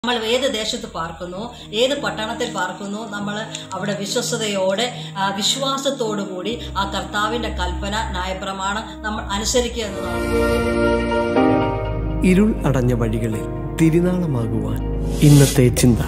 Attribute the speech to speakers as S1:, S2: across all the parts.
S1: നമ്മൾ ഏത് ദേശത്ത് പാർക്കുന്നു ഏത് പട്ടണത്തിൽ പാർക്കുന്നു നമ്മൾ അവിടെ വിശ്വസ്തയോടെ ആ, വിശ്വാസത്തോടു കൂടി ആ കർത്താവിൻ്റെ കൽപ്പന ന്യായപ്രമാണം നമ്മൾ അനുസരിക്കുക എന്നതാണ്
S2: ഇരുൾ അടഞ്ഞ വഴികളിൽ തിരുനാളമാകുവാൻ ഇന്നത്തെ ചിന്ത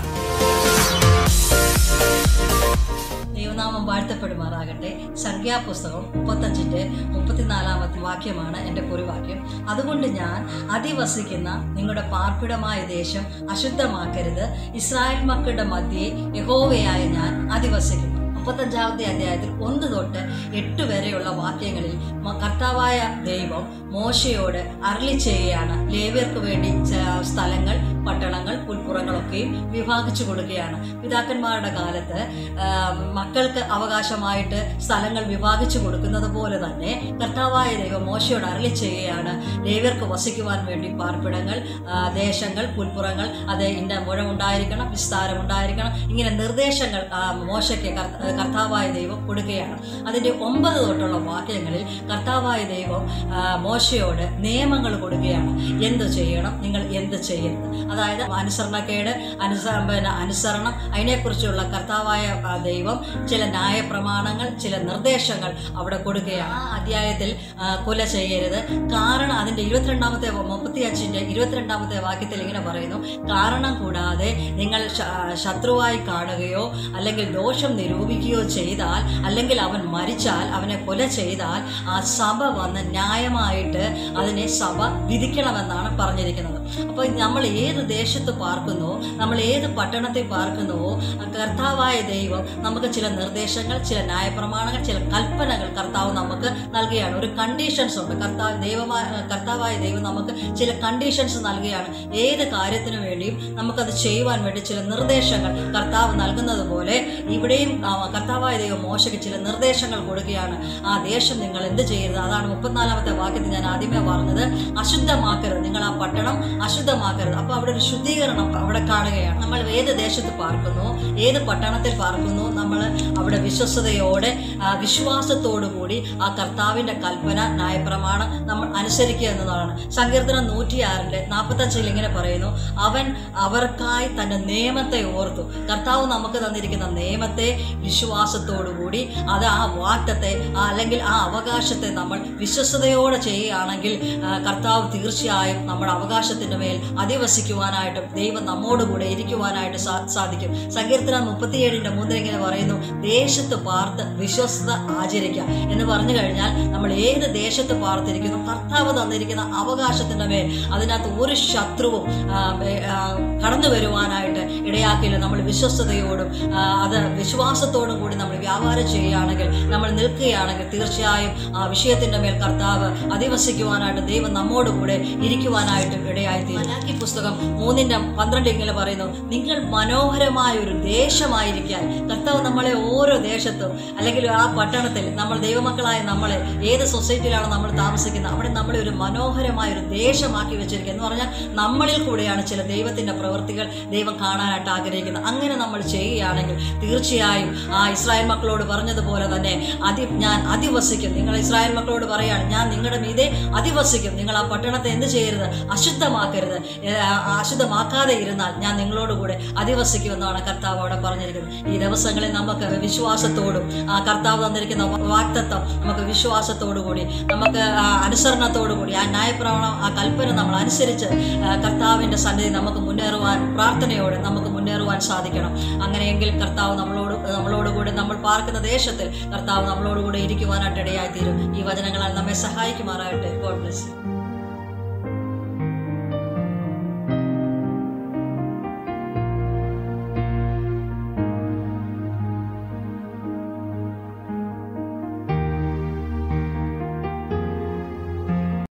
S1: ദൈവനാമം വാഴ്ത്തപ്പെടുമാറാകട്ടെ സംഖ്യാപുസ്തകം മുപ്പത്തഞ്ചിൻ്റെ മുപ്പത്തിനാലാമത്തെ വാക്യമാണ് എൻ്റെ കുറിവാക്യം അതുകൊണ്ട് ഞാൻ അധിവസിക്കുന്ന നിങ്ങളുടെ പാർപ്പിടമായ ദേശം അശുദ്ധമാക്കരുത് ഇസ്രായേൽ മക്കളുടെ മധ്യേ യഹോവയായ ഞാൻ അധിവസിക്കുന്നു മുപ്പത്തഞ്ചാമത്തെ അധ്യായത്തിൽ ഒന്ന് തൊട്ട് എട്ട് വരെയുള്ള വാക്യങ്ങളിൽ മ- കർത്താവായ ദൈവം മോശയോട് അരളി ചെയ്യുകയാണ് ലേവ്യർക്ക് വേണ്ടി ച- സ്ഥലങ്ങൾ പട്ടണങ്ങൾ പുൽപ്പുറങ്ങളൊക്കെയും വിഭാഗിച്ചു കൊടുക്കുകയാണ് പിതാക്കന്മാരുടെ കാലത്ത് ആ, മക്കൾക്ക് അവകാശമായിട്ട് സ്ഥലങ്ങൾ വിഭാഗിച്ചു കൊടുക്കുന്നത് പോലെ തന്നെ കർത്താവായ ദൈവം മോശയോട് അരളി ചെയ്യുകയാണ് ലേവ്യർക്ക് വസിക്കുവാൻ വേണ്ടി പാർപ്പിടങ്ങൾ ആ, ദേശങ്ങൾ പുൽപ്പുറങ്ങൾ അത് ഇന്ന മുഴം ഉണ്ടായിരിക്കണം വിസ്താരം ഉണ്ടായിരിക്കണം ഇങ്ങനെ നിർദ്ദേശങ്ങൾ ആ, മോശയ്ക്ക് കർത്ത- കർത്താവായ ദൈവം കൊടുക്കുകയാണ് അതിൻ്റെ ഒമ്പത് തൊട്ടുള്ള വാക്യങ്ങളിൽ കർത്താവായ ദൈവം ആ, മോശയോട് നിയമങ്ങൾ കൊടുക്കുകയാണ് എന്ത് ചെയ്യണം നിങ്ങൾ എന്ത് ചെയ്യരുത് അതായത് അനുസരണക്കേട് അനുസ പിന്നെ അനുസരണം അതിനെക്കുറിച്ചുള്ള കർത്താവായ ആ, ദൈവം ചില ന്യായ പ്രമാണങ്ങൾ ചില നിർദ്ദേശങ്ങൾ അവിടെ കൊടുക്കുകയാണ് ആ അധ്യായത്തിൽ ആ, കൊല ചെയ്യരുത് കാരണം അതിൻ്റെ ഇരുപത്തിരണ്ടാമത്തെ മുപ്പത്തി അഞ്ചിൻ്റെ ഇരുപത്തിരണ്ടാമത്തെ വാക്യത്തിൽ ഇങ്ങനെ പറയുന്നു കാരണം കൂടാതെ നിങ്ങൾ ശ- ശത്രുവായി കാണുകയോ അല്ലെങ്കിൽ ദോഷം നിരൂപിക്കുകയോ ചെയ്താൽ അല്ലെങ്കിൽ അവൻ മരിച്ചാൽ അവനെ കൊല ചെയ്താൽ ആ സഭ വന്ന് ന്യായമായിട്ട് അതിനെ സഭ വിധിക്കണമെന്നാണ് പറഞ്ഞിരിക്കുന്നത് അപ്പോൾ നമ്മൾ ഏത് ദേശത്ത് പാർക്കുന്നോ നമ്മൾ ഏത് പട്ടണത്തിൽ പാർക്കുന്നുവോ ആ കർത്താവായ ദൈവം നമുക്ക് ചില നിർദ്ദേശങ്ങൾ ചില ന്യായപ്രമാണങ്ങൾ ചില കൽപ്പനകൾ കർത്താവ് നമുക്ക് നൽകുകയാണ് ഒരു കണ്ടീഷൻസ് ഉണ്ട് കർത്താവ് ദൈവമായ കർത്താവായ ദൈവം നമുക്ക് ചില കണ്ടീഷൻസ് നൽകുകയാണ് ഏത് കാര്യത്തിനു വേണ്ടിയും നമുക്കത് ചെയ്യുവാൻ വേണ്ടി ചില നിർദ്ദേശങ്ങൾ കർത്താവ് നൽകുന്നത് പോലെ ഇവിടെയും ആ, കർത്താവായ ദൈവം മോശയ്ക്ക് ചില നിർദ്ദേശങ്ങൾ കൊടുക്കുകയാണ് ആ ദേശം നിങ്ങൾ എന്ത് ചെയ്യരുത് അതാണ് മുപ്പത്തിനാലാമത്തെ വാക്യത്തിൽ ഞാൻ ആദ്യമേ പറഞ്ഞത് അശുദ്ധമാക്കരുത് നിങ്ങൾ ആ പട്ടണം അശുദ്ധമാക്കരുത് അപ്പോൾ അവിടെ ഒരു ശുദ്ധീകരണം അവിടെ കാണുകയാണ് നമ്മൾ ഏത് ദേശത്ത് പാർക്കുന്നു ഏത് പട്ടണത്തിൽ പാർക്കുന്നു നമ്മൾ അവിടെ വിശ്വസ്തയോടെ ആ, വിശ്വാസത്തോടു കൂടി ആ കർത്താവിൻ്റെ കൽപ്പന ന്യായപ്രമാണം നമ്മൾ അനുസരിക്കുക എന്നതാണ് സങ്കീർത്തനം നൂറ്റിയാറിൻ്റെ നാൽപ്പത്തഞ്ചിൽ ഇങ്ങനെ പറയുന്നു അവൻ അവർക്കായി തൻ്റെ നിയമത്തെ ഓർത്തു കർത്താവ് നമുക്ക് തന്നിരിക്കുന്ന നിയമത്തെ വിശ്വാസത്തോടുകൂടി അത് ആ വാറ്റത്തെ ആ അല്ലെങ്കിൽ ആ അവകാശത്തെ നമ്മൾ വിശ്വസ്തയോടെ ചെയ്യുകയാണെങ്കിൽ ആ, കർത്താവ് തീർച്ചയായും നമ്മുടെ അവകാശത്തിൻ്റെ മേൽ അധിവസിക്കുവാനായിട്ടും ദൈവം നമ്മോടുകൂടെ ഇരിക്കുവാനായിട്ട് സാ- സാധിക്കും സങ്കീർത്തനം മുപ്പത്തിയേഴിൻ്റെ മൂന്നിൽ ഇങ്ങനെ പറയുന്നു ദേശത്ത് പാർത്ത് വിശ്വസ്തത ആചരിക്കുക എന്ന് പറഞ്ഞു കഴിഞ്ഞാൽ നമ്മൾ ഏത് ദേശത്ത് പാർത്തിരിക്കുന്നു കർത്താവ് തന്നിരിക്കുന്ന അവകാശത്തിൻ്റെ മേൽ അതിനകത്ത് ഒരു ശത്രുവും ആ, ഏ, ആ, കടന്നു വരുവാനായിട്ട് ഇടയാക്കില്ല നമ്മൾ വിശ്വസ്തയോടും ആ, അത് വിശ്വാസത്തോടും കൂടി നമ്മൾ വ്യാപാരം ചെയ്യുകയാണെങ്കിൽ നമ്മൾ നിൽക്കുകയാണെങ്കിൽ തീർച്ചയായും ആ വിഷയത്തിൻ്റെ മേൽ കർത്താവ് അധിവസിക്കുവാനായിട്ട് ദൈവം നമ്മോട് കൂടെ ഇരിക്കുവാനായിട്ടും ഇടയായിത്തീരും മലാക്കി പുസ്തകം മൂന്നിൻ്റെ പന്ത്രണ്ട് ഇങ്ങനെ പറയുന്നു നിങ്ങൾ മനോഹരമായ ഒരു ദേശമായിരിക്കാൻ കർത്താവ് നമ്മളെ ഓരോ ദേശത്തും അല്ലെങ്കിൽ ആ പട്ടണത്തിൽ നമ്മൾ ദൈവമക്കളായ നമ്മളെ ഏത് സൊസൈറ്റിയിലാണ് നമ്മൾ താമസിക്കുന്നത് അവിടെ നമ്മളെ ഒരു മനോഹരമായ ഒരു ദേശമാക്കി വെച്ചിരിക്കുക എന്ന് പറഞ്ഞാൽ നമ്മളിൽ കൂടെയാണ് ചില ദൈവത്തിൻ്റെ പ്രവൃത്തികൾ ദൈവം കാണാനായിട്ട് ആഗ്രഹിക്കുന്നത് അങ്ങനെ നമ്മൾ ചെയ്യുകയാണെങ്കിൽ തീർച്ചയായും ആ ഇസ്രായേൽ മക്കളോട് പറഞ്ഞതുപോലെ തന്നെ അതി ഞാൻ അധിവസിക്കും നിങ്ങൾ ഇസ്രായേൽ മക്കളോട് പറയാണ് ഞാൻ നിങ്ങളുടെ മീതെ അധിവസിക്കും നിങ്ങൾ ആ പട്ടണത്തെ എന്ത് ചെയ്യരുത് അശുദ്ധമാക്കരുത് ഏ, ആ, അശുദ്ധമാക്കാതെ ഇരുന്നാൽ ഞാൻ നിങ്ങളോട് കൂടെ അധിവസിക്കുമെന്നാണ് കർത്താവ് അവിടെ പറഞ്ഞിരിക്കുന്നത് ഈ ദിവസങ്ങളിൽ നമുക്ക് വിശ്വാസത്തോടും ആ കർത്താവ് തന്നിരിക്കുന്ന വാക്തത്വം നമുക്ക് വിശ്വാസത്തോടു കൂടി നമുക്ക് ആ അനുസരണത്തോടു കൂടി ആ ന്യായപ്രമാണം ആ കൽപ്പന നമ്മൾ അനുസരിച്ച് ആ, കർത്താവിൻ്റെ സന്നിധി നമുക്ക് മുന്നേറുവാൻ പ്രാർത്ഥനയോടെ നമുക്ക് മുന്നേറുവാൻ സാധിക്കണം അങ്ങനെയെങ്കിൽ കർത്താവ് നമ്മളോട് നമ്മളോടുകൂടി നമ്മൾ പാർക്കുന്ന ദേശത്തിൽ കർത്താവ് നമ്മളോടുകൂടി ഇരിക്കുവാനായിട്ട് ഇടയായിത്തീരും ഈ വചനങ്ങളാൽ നമ്മെ സഹായിക്കുമാറാകട്ടെ ഗോഡ് ബ്ലെസ് യു